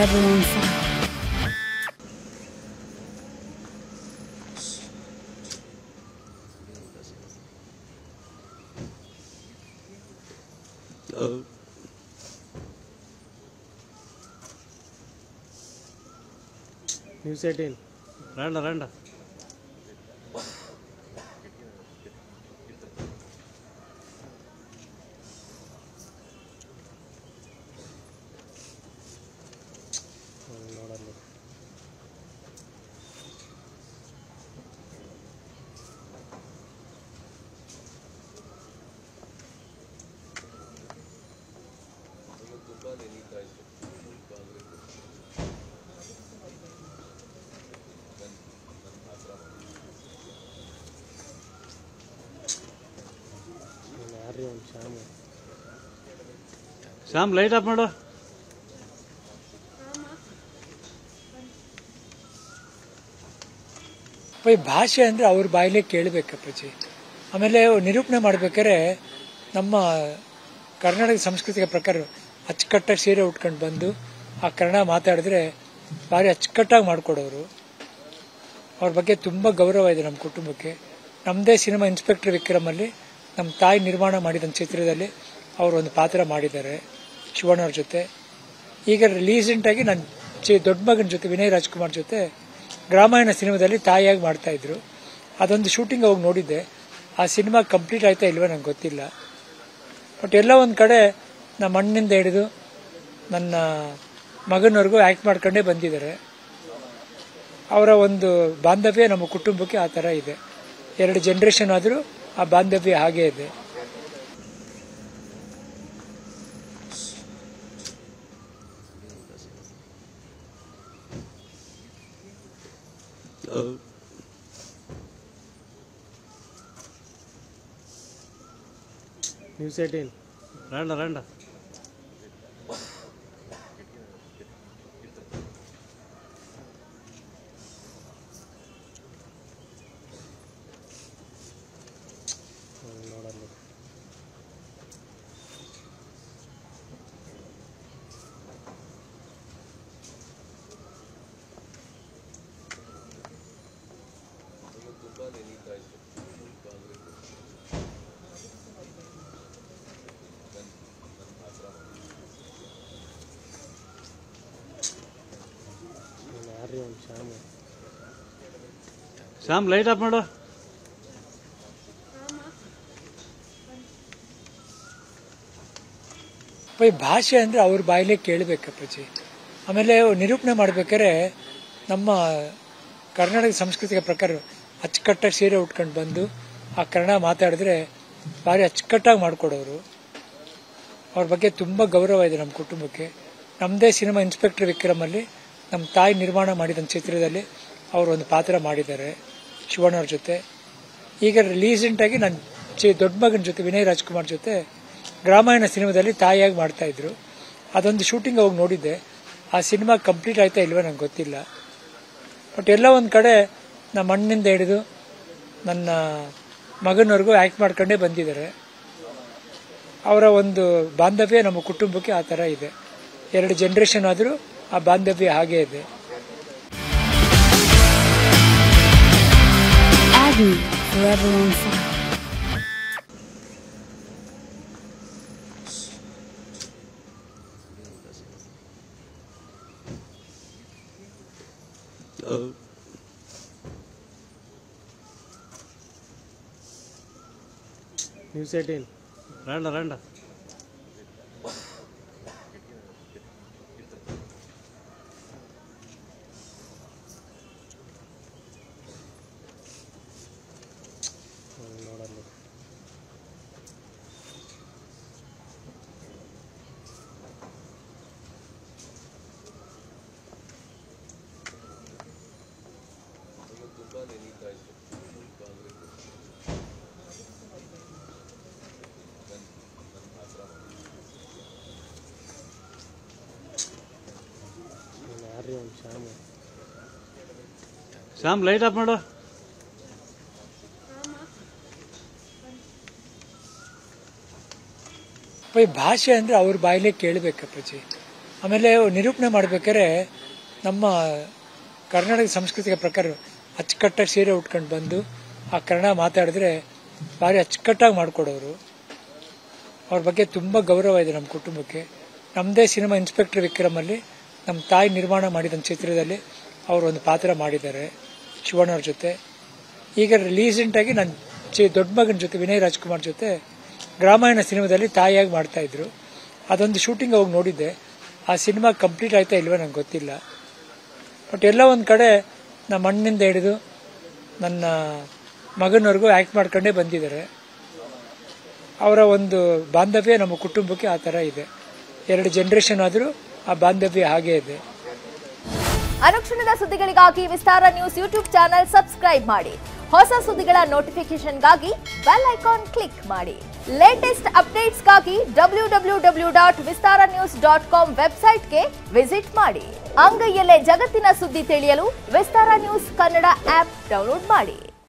forever on fire. News eighteen ರಂಡ ರಂಡ ನೋಡಲ್ಲ ಯಾರ್ರಿ ಒಂದು ಶ್ಯಾಮು ಶ್ಯಾಮ್ ಲೈಟ್ ಆಫ್ ಮಾಡು ಈ ಭಾಷೆ ಅಂದರೆ ಅವ್ರ ಬಾಯಲ್ಲೇ ಕೇಳಬೇಕಪ್ಪಾಜಿ ಆಮೇಲೆ ನಿರೂಪಣೆ ಮಾಡ್ಬೇಕಾದ್ರೆ ನಮ್ಮ ಕರ್ನಾಟಕ ಸಂಸ್ಕೃತಿಯ ಪ್ರಕಾರ ಅಚ್ಚುಕಟ್ಟಾಗಿ ಸೀರೆ ಉಟ್ಕೊಂಡು ಬಂದು ಆ ಕನ್ನಡ ಮಾತಾಡಿದ್ರೆ ಭಾರಿ ಅಚ್ಚುಕಟ್ಟಾಗಿ ಮಾಡ್ಕೊಡೋರು ಅವ್ರ ಬಗ್ಗೆ ತುಂಬ ಗೌರವ ಇದೆ ನಮ್ಮ ಕುಟುಂಬಕ್ಕೆ ನಮ್ಮದೇ ಸಿನಿಮಾ ಇನ್ಸ್ಪೆಕ್ಟರ್ ವಿಕ್ರಮಲ್ಲಿ ನಮ್ಮ ತಾಯಿ ನಿರ್ಮಾಣ ಮಾಡಿದ ಚಿತ್ರದಲ್ಲಿ ಅವರು ಒಂದು ಪಾತ್ರ ಮಾಡಿದ್ದಾರೆ ಶಿವಣ್ಣವ್ರ ಜೊತೆ ಈಗ ರೀಸೆಂಟಾಗಿ ನನ್ನ ಚಿ ದೊಡ್ಡ ಮಗನ ಜೊತೆ ವಿನಯ್ ರಾಜ್ಕುಮಾರ್ ಜೊತೆ ಗ್ರಾಮಾಯಣ ಸಿನಿಮಾದಲ್ಲಿ ತಾಯಿಯಾಗಿ ಮಾಡ್ತಾ ಇದ್ರು ಅದೊಂದು ಶೂಟಿಂಗ್ ಹೋಗಿ ನೋಡಿದ್ದೆ ಆ ಸಿನಿಮಾ ಕಂಪ್ಲೀಟ್ ಆಯ್ತಾ ಇಲ್ವೋ ನಂಗೆ ಗೊತ್ತಿಲ್ಲ ಬಟ್ ಎಲ್ಲ ಒಂದು ಕಡೆ ನಮ್ಮ ಅಣ್ಣನಿಂದ ಹಿಡಿದು ನನ್ನ ಮಗನವರೆಗೂ ಆ್ಯಕ್ಟ್ ಮಾಡ್ಕೊಂಡೇ ಬಂದಿದ್ದಾರೆ ಅವರ ಒಂದು ಬಾಂಧವ್ಯ ನಮ್ಮ ಕುಟುಂಬಕ್ಕೆ ಆ ಥರ ಇದೆ ಎರಡು ಜನ್ರೇಷನ್ ಆದರೂ ಆ ಬಾಂಧವ್ಯ ಹಾಗೇ ಇದೆ ನ್ಯೂಸ್ ಏಟೀನ್ ರಂಡ ರಂಡ ನೋಡಲ್ಲ ಯಾರ್ರಿ ಒಂದು ಶ್ಯಾಮು ಶ್ಯಾಮ್ ಲೈಟ್ ಆಫ್ ಮಾಡು ಈ ಭಾಷೆ ಅಂದರೆ ಅವ್ರ ಬಾಯಲ್ಲೇ ಕೇಳಬೇಕಪ್ಪಾಜಿ ಆಮೇಲೆ ನಿರೂಪಣೆ ಮಾಡ್ಬೇಕಾದ್ರೆ ನಮ್ಮ ಕರ್ನಾಟಕ ಸಂಸ್ಕೃತಿಯ ಪ್ರಕಾರ ಅಚ್ಚುಕಟ್ಟಾಗಿ ಸೀರೆ ಉಟ್ಕೊಂಡು ಬಂದು ಆ ಕನ್ನಡ ಮಾತಾಡಿದ್ರೆ ಭಾರಿ ಅಚ್ಚುಕಟ್ಟಾಗಿ ಮಾಡ್ಕೊಡೋರು ಅವ್ರ ಬಗ್ಗೆ ತುಂಬ ಗೌರವ ಇದೆ ನಮ್ಮ ಕುಟುಂಬಕ್ಕೆ ನಮ್ಮದೇ ಸಿನಿಮಾ ಇನ್ಸ್ಪೆಕ್ಟರ್ ವಿಕ್ರಮಲ್ಲಿ ನಮ್ಮ ತಾಯಿ ನಿರ್ಮಾಣ ಮಾಡಿದ ಚಿತ್ರದಲ್ಲಿ ಅವರು ಒಂದು ಪಾತ್ರ ಮಾಡಿದ್ದಾರೆ ಶಿವಣ್ಣವ್ರ ಜೊತೆ ಈಗ ರೀಸೆಂಟಾಗಿ ನನ್ನ ಚಿ ದೊಡ್ಡ ಮಗನ ಜೊತೆ ವಿನಯ್ ರಾಜ್ಕುಮಾರ್ ಜೊತೆ ಗ್ರಾಮಾಯಣ ಸಿನಿಮಾದಲ್ಲಿ ತಾಯಿಯಾಗಿ ಮಾಡ್ತಾ ಇದ್ರು ಅದೊಂದು ಶೂಟಿಂಗ್ ಹೋಗಿ ನೋಡಿದ್ದೆ ಆ ಸಿನಿಮಾ ಕಂಪ್ಲೀಟ್ ಆಯ್ತಾ ಇಲ್ವೋ ನಂಗೆ ಗೊತ್ತಿಲ್ಲ ಬಟ್ ಎಲ್ಲ ಒಂದು ಕಡೆ ನಮ್ಮ ಅಣ್ಣನಿಂದ ಹಿಡಿದು ನನ್ನ ಮಗನವರೆಗೂ ಆ್ಯಕ್ಟ್ ಮಾಡ್ಕೊಂಡೇ ಬಂದಿದ್ದಾರೆ ಅವರ ಒಂದು ಬಾಂಧವ್ಯ ನಮ್ಮ ಕುಟುಂಬಕ್ಕೆ ಆ ಥರ ಇದೆ ಎರಡು ಜನ್ರೇಷನ್ ಆದರೂ ಆ ಬಾಂಧವ್ಯ ಹಾಗೇ ಇದೆ Agony forever on fire. News eighteen ರಂಡ ರಂಡ ನೋಡಲ್ಲ ಯಾರ್ರಿ ಒಂದು ಶ್ಯಾಮು ಶ್ಯಾಮ್ ಲೈಟ್ ಆಫ್ ಮಾಡು ಈ ಭಾಷೆ ಅಂದರೆ ಅವ್ರ ಬಾಯಲ್ಲೇ ಕೇಳಬೇಕಪ್ಪಾಜಿ ಆಮೇಲೆ ನಿರೂಪಣೆ ಮಾಡ್ಬೇಕಾದ್ರೆ ನಮ್ಮ ಕರ್ನಾಟಕ ಸಂಸ್ಕೃತಿಯ ಪ್ರಕಾರ ಅಚ್ಚುಕಟ್ಟಾಗಿ ಸೀರೆ ಉಟ್ಕೊಂಡು ಬಂದು ಆ ಕನ್ನಡ ಮಾತಾಡಿದ್ರೆ ಭಾರಿ ಅಚ್ಚುಕಟ್ಟಾಗಿ ಮಾಡಿಕೊಡೋರು ಅವ್ರ ಬಗ್ಗೆ ತುಂಬ ಗೌರವ ಇದೆ ನಮ್ಮ ಕುಟುಂಬಕ್ಕೆ ನಮ್ಮದೇ ಸಿನಿಮಾ ಇನ್ಸ್ಪೆಕ್ಟರ್ ವಿಕ್ರಮಲ್ಲಿ ನಮ್ಮ ತಾಯಿ ನಿರ್ಮಾಣ ಮಾಡಿದ ಚಿತ್ರದಲ್ಲಿ ಅವರು ಒಂದು ಪಾತ್ರ ಮಾಡಿದ್ದಾರೆ ಶಿವಣ್ಣವ್ರ ಜೊತೆ ಈಗ ರೀಸೆಂಟಾಗಿ ನನ್ನ ಚಿ ದೊಡ್ಡ ಮಗನ ಜೊತೆ ವಿನಯ್ ರಾಜ್ಕುಮಾರ್ ಜೊತೆ ಗ್ರಾಮಾಯಣ ಸಿನಿಮಾದಲ್ಲಿ ತಾಯಿಯಾಗಿ ಮಾಡ್ತಾ ಇದ್ರು ಅದೊಂದು ಶೂಟಿಂಗ್ ಹೋಗಿ ನೋಡಿದ್ದೆ ಆ ಸಿನಿಮಾ ಕಂಪ್ಲೀಟ್ ಆಯ್ತಾ ಇಲ್ವೋ ನಂಗೆ ಗೊತ್ತಿಲ್ಲ ಬಟ್ ಎಲ್ಲ ಒಂದು ಕಡೆ ನಮ್ಮ ಅಣ್ಣನಿಂದ ಹಿಡಿದು ನನ್ನ ಮಗನವರೆಗೂ ಆ್ಯಕ್ಟ್ ಮಾಡ್ಕೊಂಡೇ ಬಂದಿದ್ದಾರೆ ಅವರ ಒಂದು ಬಾಂಧವ್ಯ ನಮ್ಮ ಕುಟುಂಬಕ್ಕೆ ಆ ಥರ ಇದೆ ಎರಡು ಜನ್ರೇಷನ್ ಆದರೂ ಆ ಬಾಂಧವ್ಯ ಹಾಗೇ ಇದೆ ಅನುಕ್ಷಣದ ಸುದ್ದಿಗಳಿಗಾಗಿ Vistara news YouTube channel subscribe ಮಾಡಿ ಹೊಸ ಸುದ್ದಿಗಳ ನೋಟಿಫಿಕೇಶನ್ಗಾಗಿ ಬೆಲ್ ಐಕಾನ್ ಕ್ಲಿಕ್ ಮಾಡಿ ಲೇಟೆಸ್ಟ್ ಅಪ್ಡೇಟ್ಸ್ಗಾಗಿ W W W dot Vistara news dot com ವೆಬ್ಸೈಟ್ಗೆ ವಿಸಿಟ್ ಮಾಡಿ ಅಂಗೈಯಲ್ಲೇ ಜಗತ್ತಿನ ಸುದ್ದಿ ತಿಳಿಯಲು Vistara news Kannada app download ಮಾಡಿ